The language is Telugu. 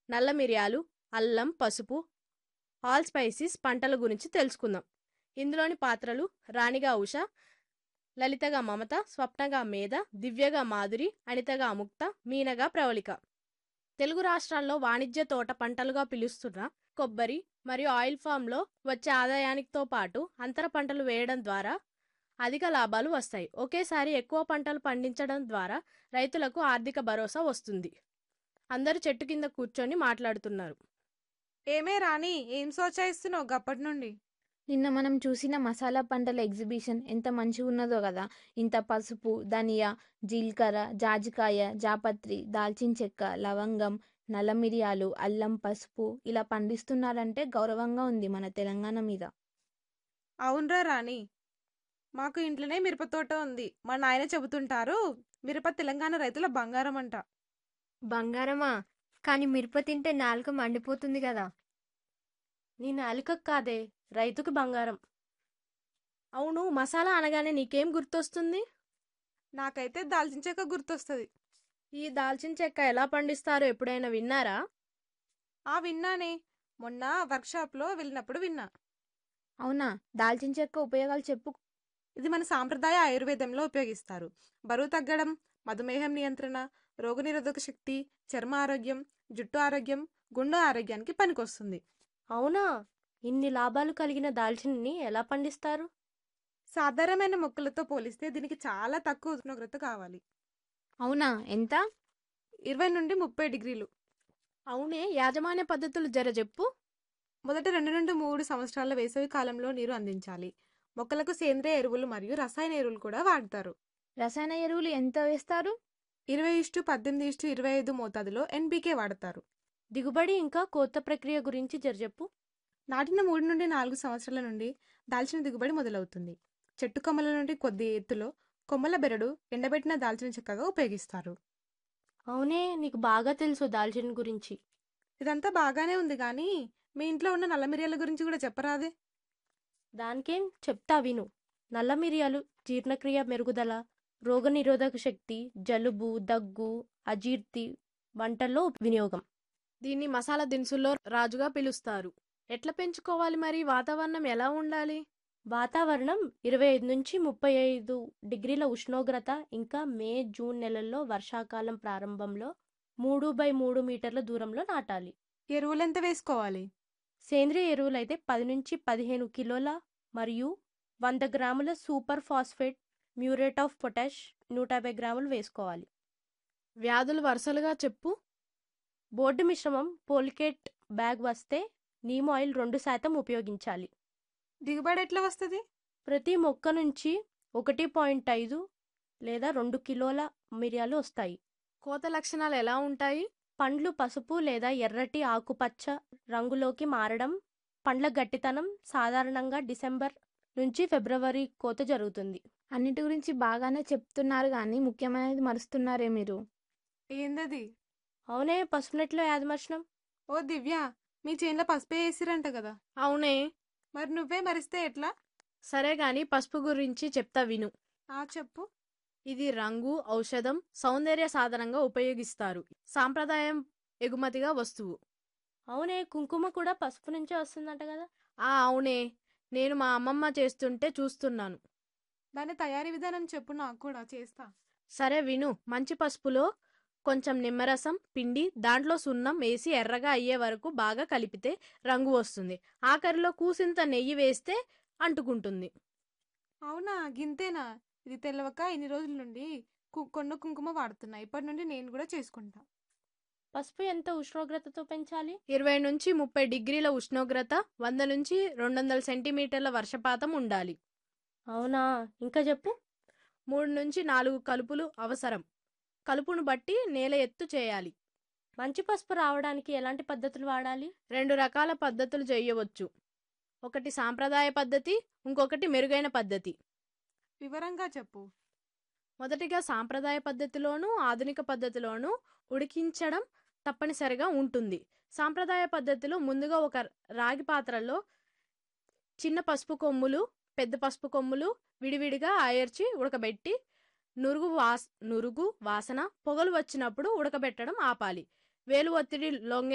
నల్ల మిరియాలు అల్లం పసుపు ఆల్ స్పైసీస్ పంటల గురించి తెలుసుకుందాం ఇందులోని పాత్రలు రాణిగా ఉష లలితగా మమత స్వప్నగా మేధ దివ్యగా మాధురి అనితగా ముక్త మీనగా ప్రవళిక తెలుగు రాష్ట్రాల్లో వాణిజ్య తోట పంటలుగా పిలుస్తున్న కొబ్బరి మరియు ఆయిల్ ఫామ్లో వచ్చే ఆదాయానికితో పాటు అంతర పంటలు వేయడం ద్వారా అధిక లాభాలు వస్తాయి ఒకేసారి ఎక్కువ పంటలు పండించడం ద్వారా రైతులకు ఆర్థిక భరోసా వస్తుంది అందరూ చెట్టు కింద కూర్చొని మాట్లాడుతున్నారు ఏమే రాణి ఏం సోచాయిస్తున్నావు గప్పటి నుండి నిన్న మనం చూసిన మసాలా పంటల ఎగ్జిబిషన్ ఎంత మంచిగా ఉన్నదో కదా ఇంత పసుపు ధనియా జీలకర్ర జాజికాయ జాపత్రి దాల్చిన చెక్క లవంగం నల్ల మిరియాలు అల్లం పసుపు ఇలా పండిస్తున్నారంటే గౌరవంగా ఉంది మన తెలంగాణ మీద అవునరా రాణి మాకు ఇంట్లోనే మిరప తోట ఉంది మా నాయన చెబుతుంటారు మిరప తెలంగాణ రైతుల బంగారం అంట బంగారమా కానీ మిరప తింటే నాలుక మండిపోతుంది కదా నీ నాలుక కాదే రైతుకు బంగారం అవును మసాలా అనగానే నీకేం గుర్తొస్తుంది నాకైతే దాల్చిన చెక్క గుర్తొస్తుంది ఈ దాల్చిన చెక్క ఎలా పండిస్తారో ఎప్పుడైనా విన్నారా ఆ విన్నానే మొన్న వర్క్షాప్లో వెళ్ళినప్పుడు విన్నా అవునా దాల్చిన చెక్క ఉపయోగాలు చెప్పు ఇది మన సాంప్రదాయ ఆయుర్వేదంలో ఉపయోగిస్తారు బరువు తగ్గడం మధుమేహం నియంత్రణ రోగనిరోధక శక్తి చర్మ ఆరోగ్యం జుట్టు ఆరోగ్యం గుండె ఆరోగ్యానికి పనికొస్తుంది అవునా ఇన్ని లాభాలు కలిగిన దాల్చినని ఎలా పండిస్తారు సాధారణమైన మొక్కలతో పోలిస్తే దీనికి చాలా తక్కువ ఉష్ణోగ్రత కావాలి అవునా ఎంత ఇరవై నుండి ముప్పై డిగ్రీలు అవునే యాజమాన్య పద్ధతులు జర చెప్పు మొదట రెండు నుండి మూడు సంవత్సరాల వేసవి కాలంలో నీరు అందించాలి మొక్కలకు సేంద్రియ ఎరువులు మరియు రసాయన ఎరువులు కూడా వాడతారు రసాయన ఎరువులు ఎంత వేస్తారు ఇరవై ఇష్టు పద్దెనిమిది ఇష్టు ఇరవై ఐదు మోతాదులో ఎన్బీకే వాడతారు దిగుబడి ఇంకా కోత ప్రక్రియ గురించి జర చెప్పు నాటిన మూడు నుండి నాలుగు సంవత్సరాల నుండి దాల్చిన దిగుబడి మొదలవుతుంది చెట్టు కొమ్మల నుండి కొద్ది ఎత్తులో కొమ్మల బెరడు ఎండబెట్టిన దాల్చిన చెక్కగా ఉపయోగిస్తారు అవునే నీకు బాగా తెలుసు దాల్చిన గురించి ఇదంతా బాగానే ఉంది కానీ మీ ఇంట్లో ఉన్న నల్ల మిరియాల గురించి కూడా చెప్పరాదే దానికేం చెప్తా విను నల్ల మిరియాలు జీర్ణక్రియ మెరుగుదల రోగనిరోధక శక్తి జలుబు దగ్గు అజీర్తి వంటల్లో వినియోగం దీన్ని మసాలా దినుసుల్లో రాజుగా పిలుస్తారు ఎట్లా పెంచుకోవాలి మరి వాతావరణం ఎలా ఉండాలి వాతావరణం ఇరవై ఐదు నుంచి ముప్పై ఐదు డిగ్రీల ఉష్ణోగ్రత ఇంకా మే జూన్ నెలల్లో వర్షాకాలం ప్రారంభంలో మూడు బై మూడు మీటర్ల దూరంలో నాటాలి ఎరువులు ఎంత వేసుకోవాలి సేంద్రియ ఎరువులైతే పది నుంచి పదిహేను కిలోల మరియు వంద గ్రాముల super phosphate muriate of potash నూట యాభై గ్రాములు వేసుకోవాలి వ్యాధులు వరుసలుగా చెప్పు బోర్డు మిశ్రమం పోలికేట్ బ్యాగ్ వస్తే నీమ్ ఆయిల్ రెండు శాతం ఉపయోగించాలి దిగుబడి ఎట్లా వస్తుంది ప్రతి మొక్క నుంచి ఒకటి పాయింట్ ఐదు లేదా రెండు కిలోల మిరియాలు వస్తాయి కోత లక్షణాలు ఎలా ఉంటాయి పండ్లు పసుపు లేదా ఎర్రటి ఆకుపచ్చ రంగులోకి మారడం పండ్ల గట్టితనం సాధారణంగా డిసెంబర్ నుంచి ఫిబ్రవరి కోత జరుగుతుంది అన్నిటి గురించి బాగానే చెప్తున్నారు కానీ ముఖ్యమైనది మరుస్తున్నారే మీరు ఏందది అవునే పసుపునెట్లో యాదమర్శనం ఓ దివ్య మీ చేనులో పసుపే వేసిరంట కదా అవునే మరి నువ్వే మరిస్తే ఎట్లా సరే గాని పసుపు గురించి చెప్తా విను ఆ చెప్పు ఇది రంగు ఔషధం సౌందర్య సాధనంగా ఉపయోగిస్తారు సాంప్రదాయం ఎగుమతిగా వస్తువు అవునే కుంకుమ కూడా పసుపు నుంచే వస్తుందంట కదా ఆ అవునే నేను మా అమ్మమ్మ చేస్తుంటే చూస్తున్నాను దాని తయారీ విధానం చెప్పు నాకు కూడా చేస్తా సరే విను మంచి పసుపులో కొంచెం నిమ్మరసం పిండి దాంట్లో సున్నం వేసి ఎర్రగా అయ్యే వరకు బాగా కలిపితే రంగు వస్తుంది ఆఖరిలో కూసింత నెయ్యి వేస్తే అంటుకుంటుంది అవునా గింతేనా ఇది తెలవక ఇన్ని రోజుల నుండి కు- కొన్న కుంకుమ వాడుతున్నా ఇప్పటి నుండి నేను కూడా చేసుకుంటా పసుపు ఎంత ఉష్ణోగ్రతతో పెంచాలి ఇరవై నుంచి ముప్పై డిగ్రీల ఉష్ణోగ్రత వంద నుంచి రెండు వందల సెంటీమీటర్ల వర్షపాతం ఉండాలి అవునా ఇంకా చెప్పు మూడు నుంచి నాలుగు కలుపులు అవసరం కలుపును బట్టి నేల ఎత్తు చేయాలి మంచి పసుపు రావడానికి ఎలాంటి పద్ధతులు వాడాలి రెండు రకాల పద్ధతులు చేయవచ్చు ఒకటి సాంప్రదాయ పద్ధతి ఇంకొకటి మెరుగైన పద్ధతి వివరంగా చెప్పు మొదటిగా సాంప్రదాయ పద్ధతిలోనూ ఆధునిక పద్ధతిలోనూ ఉడికించడం తప్పనిసరిగా ఉంటుంది సాంప్రదాయ పద్ధతిలో ముందుగా ఒక రాగి పాత్రలో చిన్న పసుపు కొమ్ములు పెద్ద పసుపు కొమ్ములు విడివిడిగా ఆయర్చి ఉడకబెట్టి నురుగు వాస్ నురుగు వాసన పొగలు వచ్చినప్పుడు ఉడకబెట్టడం ఆపాలి వేలు ఒత్తిడి లొంగే